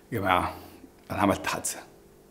يا جماعه انا عملت حادثه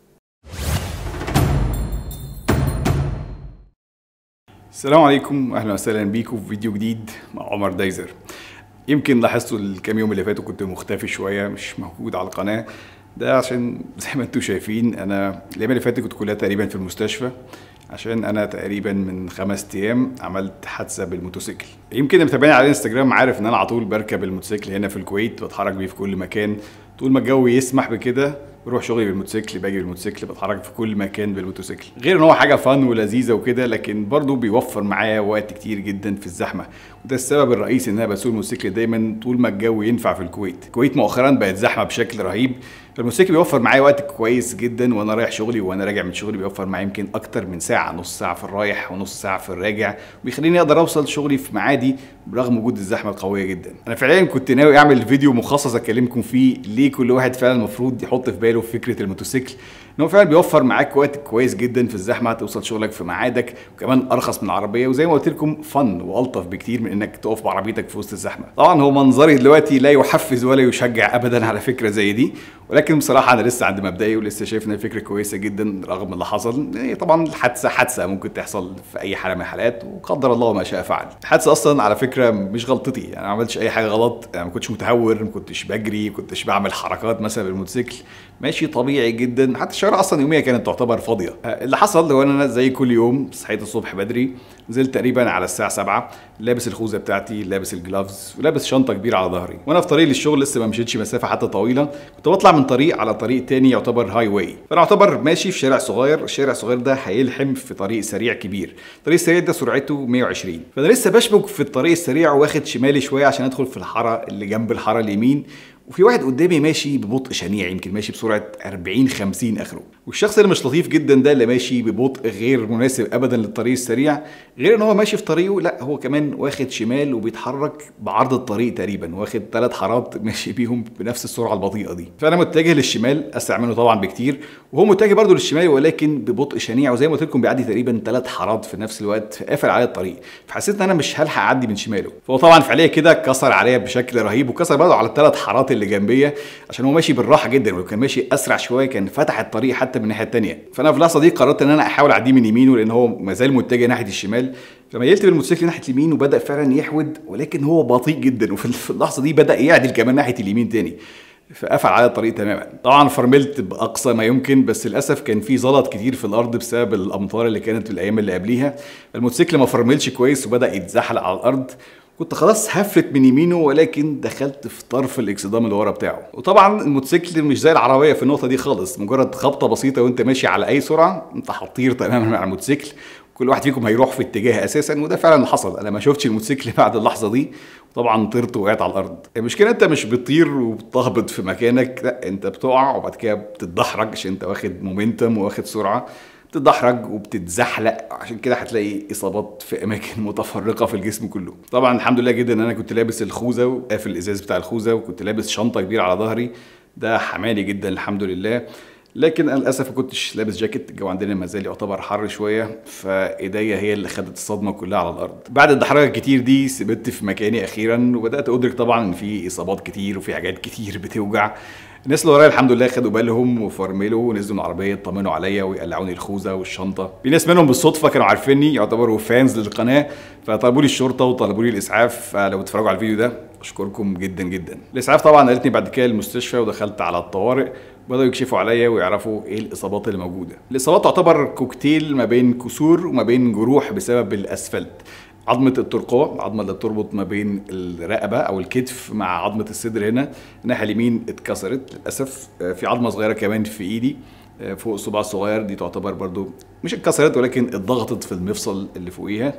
السلام عليكم واهلا وسهلا بيكم في فيديو جديد مع عمر دايزر يمكن لاحظتوا الكام يوم اللي فاتوا كنت مختفي شويه مش موجود على القناه ده عشان زي ما انتم شايفين انا الايام اللي فاتت كنت كلها تقريبا في المستشفى عشان انا تقريبا من خمس ايام عملت حادثه بالموتوسيكل يمكن اللي متابعني على الانستجرام عارف ان انا على طول بركب الموتوسيكل هنا في الكويت بتحرك بيه في كل مكان طول ما الجو يسمح بكده بروح شغلي بالموتوسيكل باجي بالموتوسيكل بتحرك في كل مكان بالموتوسيكل غير ان هو حاجه فن ولذيذه وكده لكن برضه بيوفر معايا وقت كتير جدا في الزحمه وده السبب الرئيسي ان انا بسوق الموتوسيكل دايما طول ما الجو ينفع في الكويت الكويت مؤخرا بقت زحمه بشكل رهيب فالموتوسيكل بيوفر معايا وقت كويس جدا وانا رايح شغلي وانا راجع من شغلي بيوفر معايا يمكن اكتر من ساعه نص ساعه في الرايح ونص ساعه في الراجع وبيخليني اقدر اوصل شغلي في ميعادي برغم وجود الزحمه القويه جدا انا فعليا كنت ناوي اعمل فيديو مخصص اكلمكم فيه ليه كل واحد فعلا المفروض يحط في باله فكره الموتوسيكل ان هو فعلا بيوفر معاك وقت كويس جدا في الزحمه توصل شغلك في ميعادك وكمان ارخص من العربيه وزي ما قلت لكم فن والطف بكتير من انك تقف بعربيتك في وسط الزحمه طبعا هو منظري دلوقتي لا يحفز ولا يشجع ابدا على فكره زي دي ولكن بصراحه انا لسه عند مبدئي ولسه شايف انها فكره كويسه جدا رغم اللي حصل يعني طبعا الحادثه حادثه ممكن تحصل في اي حاله من الحالات وقدر الله ما شاء فعل الحادثه اصلا على فكره مش غلطتي يعني ما عملتش اي حاجه غلط يعني ما كنتش متهور ما كنتش بجري ما كنتش بعمل حركات مثلا بالموتوسيكل ماشي طبيعي جدا حتى الشوارع اصلا يوميا كانت تعتبر فاضيه اللي حصل هو ان انا زي كل يوم صحيت الصبح بدري نزلت تقريبا على الساعه 7 لابس الخوذه بتاعتي لابس الجلافز ولابس شنطه كبيره على ظهري وانا في طريق للشغل لسه ما مشيتش مسافه حتى طويله كنت بطلع من طريق على طريق تاني يعتبر هاي واي فانا اعتبر ماشي في شارع صغير الشارع الصغير ده هيلحم في طريق سريع كبير الطريق السريع ده سرعته 120 فانا لسه بشبك في الطريق السريع واخد شمالي شويه عشان ادخل في الحاره اللي جنب الحاره اليمين وفي واحد قدامي ماشي ببطء شنيع يمكن ماشي بسرعه 40 50 اخره والشخص اللي مش لطيف جدا ده اللي ماشي ببطء غير مناسب ابدا للطريق السريع غير ان هو ماشي في طريقه لا هو كمان واخد شمال وبيتحرك بعرض الطريق تقريبا واخد ثلاث حارات ماشي بيهم بنفس السرعه البطيئه دي فانا متجه للشمال اسرع منه طبعا بكتير وهو متجه برده للشمال ولكن ببطء شنيع وزي ما قلت لكم بيعدي تقريبا ثلاث حارات في نفس الوقت قافل على الطريق فحسيت ان انا مش هلحق اعدي من شماله فهو طبعا فعليا كده كسر عليا بشكل رهيب وكسر برضه على الثلاث حارات اللي جنبيه عشان هو ماشي بالراحه جدا ولو كان ماشي اسرع شويه كان فتح الطريق حتى من الناحيه الثانيه فانا في اللحظه دي قررت ان انا احاول اعديه من يمينه لان هو ما زال متجه ناحيه الشمال فميلت بالموتوسيكل ناحيه اليمين وبدا فعلا يحود ولكن هو بطيء جدا وفي اللحظه دي بدا يعدل كمان ناحيه اليمين تاني فقفل على الطريق تماما طبعا فرملت باقصى ما يمكن بس للاسف كان في زلط كتير في الارض بسبب الامطار اللي كانت في الايام اللي قبليها الموتوسيكل ما فرملش كويس وبدا يتزحلق على الارض كنت خلاص هفلت من يمينه ولكن دخلت في طرف الاكسدام اللي ورا بتاعه وطبعا الموتوسيكل مش زي العربيه في النقطه دي خالص مجرد خبطه بسيطه وانت ماشي على اي سرعه انت هتطير تماما مع الموتوسيكل كل واحد فيكم هيروح في اتجاه اساسا وده فعلا اللي حصل انا ما شفتش الموتوسيكل بعد اللحظه دي وطبعا طرت وقعت على الارض المشكله انت مش بتطير وبتهبط في مكانك لا انت بتقع وبعد كده بتتدحرج عشان انت واخد مومنتم واخد سرعه بتتدحرج وبتتزحلق عشان كده هتلاقي اصابات في اماكن متفرقه في الجسم كله طبعا الحمد لله جدا ان انا كنت لابس الخوذه وقافل الازاز بتاع الخوذه وكنت لابس شنطه كبيره على ظهري ده حماني جدا الحمد لله لكن انا للاسف ما كنتش لابس جاكيت الجو عندنا ما زال يعتبر حر شويه فايديا هي اللي خدت الصدمه كلها على الارض بعد الدحرجه الكتير دي ثبت في مكاني اخيرا وبدات ادرك طبعا ان في اصابات كتير وفي حاجات كتير بتوجع الناس اللي ورايا الحمد لله خدوا بالهم وفرملوا ونزلوا من العربيه يطمنوا عليا ويقلعوني الخوذه والشنطه في ناس منهم بالصدفه كانوا عارفيني يعتبروا فانز للقناه فطلبوا لي الشرطه وطلبوا لي الاسعاف فلو تتفرجوا على الفيديو ده اشكركم جدا جدا الاسعاف طبعا نقلتني بعد كده المستشفى ودخلت على الطوارئ بدأوا يكشفوا عليا ويعرفوا ايه الاصابات اللي موجوده الاصابات تعتبر كوكتيل ما بين كسور وما بين جروح بسبب الاسفلت عظمة الترقوة العظمة اللي بتربط ما بين الرقبة أو الكتف مع عظمة الصدر هنا الناحية اليمين اتكسرت للأسف في عظمة صغيرة كمان في إيدي فوق الصباع الصغير دي تعتبر برضو مش اتكسرت ولكن اتضغطت في المفصل اللي فوقيها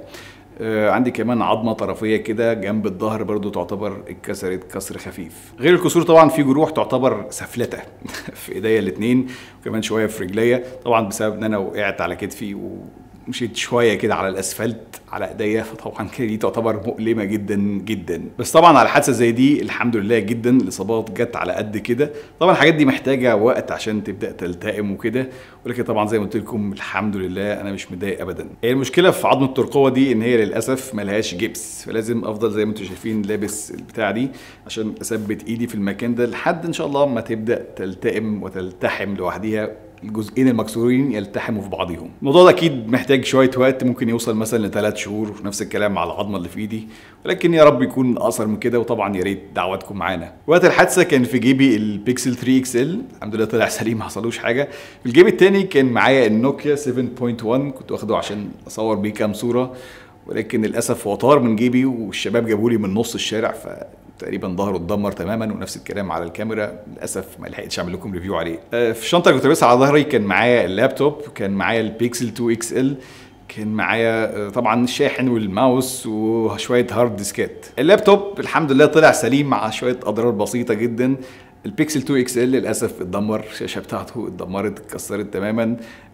آه عندي كمان عظمه طرفيه كده جنب الظهر برضو تعتبر اتكسرت كسر خفيف غير الكسور طبعا في جروح تعتبر سفلته في ايديا الاثنين وكمان شويه في رجليا طبعا بسبب ان انا وقعت على كتفي و مشيت شويه كده على الاسفلت على ايديا فطبعا كده دي تعتبر مؤلمه جدا جدا بس طبعا على حادثه زي دي الحمد لله جدا الاصابات جت على قد كده طبعا الحاجات دي محتاجه وقت عشان تبدا تلتئم وكده ولكن طبعا زي ما قلت لكم الحمد لله انا مش متضايق ابدا هي المشكله في عظمه الترقوه دي ان هي للاسف ملهاش جبس فلازم افضل زي ما انتم شايفين لابس البتاع دي عشان اثبت ايدي في المكان ده لحد ان شاء الله ما تبدا تلتئم وتلتحم لوحديها الجزئين المكسورين يلتحموا في بعضهم الموضوع ده اكيد محتاج شويه وقت ممكن يوصل مثلا لثلاث شهور نفس الكلام مع العظمه اللي في ايدي ولكن يا رب يكون اقصر من كده وطبعا يا ريت دعواتكم معانا وقت الحادثه كان في جيبي البيكسل 3 اكس ال الحمد لله طلع سليم ما حصلوش حاجه في الجيب التاني كان معايا النوكيا 7.1 كنت واخده عشان اصور بيه كام صوره ولكن للاسف هو طار من جيبي والشباب جابوا لي من نص الشارع ف تقريبا ظهره اتدمر تماما ونفس الكلام على الكاميرا للاسف ما لحقتش اعمل لكم ريفيو عليه آه، في الشنطه اللي كنت لابسها على ظهري كان معايا اللابتوب كان معايا البيكسل 2 اكس ال كان معايا آه، طبعا الشاحن والماوس وشويه هارد ديسكات اللابتوب الحمد لله طلع سليم مع شويه اضرار بسيطه جدا البيكسل 2 اكس ال للاسف اتدمر الشاشه بتاعته اتدمرت اتكسرت تماما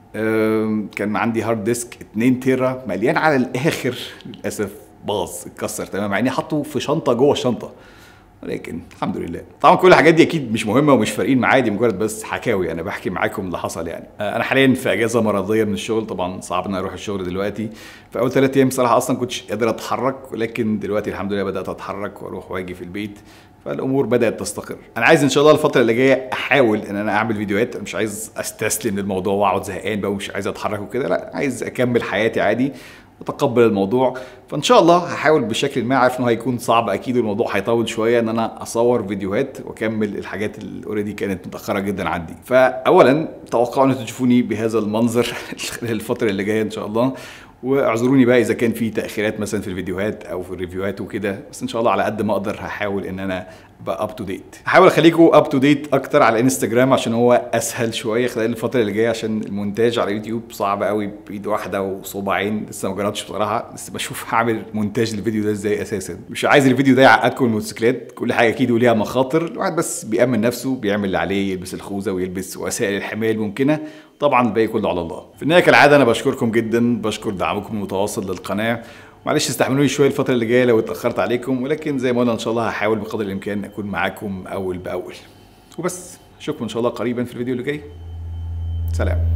آم، كان عندي هارد ديسك 2 تيرا مليان على الاخر للاسف باظ اتكسر تماما مع اني حاطه في شنطه جوه الشنطه ولكن الحمد لله طبعا كل الحاجات دي اكيد مش مهمه ومش فارقين معايا دي مجرد بس حكاوي انا بحكي معاكم اللي حصل يعني آه، انا حاليا في اجازه مرضيه من الشغل طبعا صعب ان أنا اروح الشغل دلوقتي في اول ثلاث ايام بصراحه اصلا كنتش قادر اتحرك ولكن دلوقتي الحمد لله بدات اتحرك واروح واجي في البيت فالامور بدات تستقر انا عايز ان شاء الله الفتره اللي جايه احاول ان انا اعمل فيديوهات أنا مش عايز استسلم للموضوع واقعد زهقان بقى ومش عايز اتحرك وكده لا عايز اكمل حياتي عادي اتقبل الموضوع فان شاء الله هحاول بشكل ما عارف انه هيكون صعب اكيد والموضوع هيطول شويه ان انا اصور فيديوهات واكمل الحاجات اللي اوريدي كانت متاخره جدا عندي فاولا توقعوا ان تشوفوني بهذا المنظر خلال الفتره اللي جايه ان شاء الله واعذروني بقى اذا كان في تاخيرات مثلا في الفيديوهات او في الريفيوهات وكده بس ان شاء الله على قد ما اقدر هحاول ان انا ابقى اب تو ديت هحاول اخليكم اب تو ديت اكتر على الانستجرام عشان هو اسهل شويه خلال الفتره اللي جايه عشان المونتاج على يوتيوب صعب قوي بايد واحده وصباعين لسه ما جربتش بصراحه لسه بشوف هعمل مونتاج للفيديو ده ازاي اساسا مش عايز الفيديو ده يعقدكم الموتوسيكلات كل حاجه اكيد وليها مخاطر الواحد بس بيامن نفسه بيعمل اللي عليه يلبس الخوذه ويلبس وسائل الحمايه الممكنه طبعا الباقي كله على الله في النهايه كالعاده انا بشكركم جدا بشكر دعمكم المتواصل للقناه معلش استحملوني شويه الفتره اللي جايه لو اتاخرت عليكم ولكن زي ما قلنا ان شاء الله هحاول بقدر الامكان اكون معاكم اول باول وبس اشوفكم ان شاء الله قريبا في الفيديو اللي جاي سلام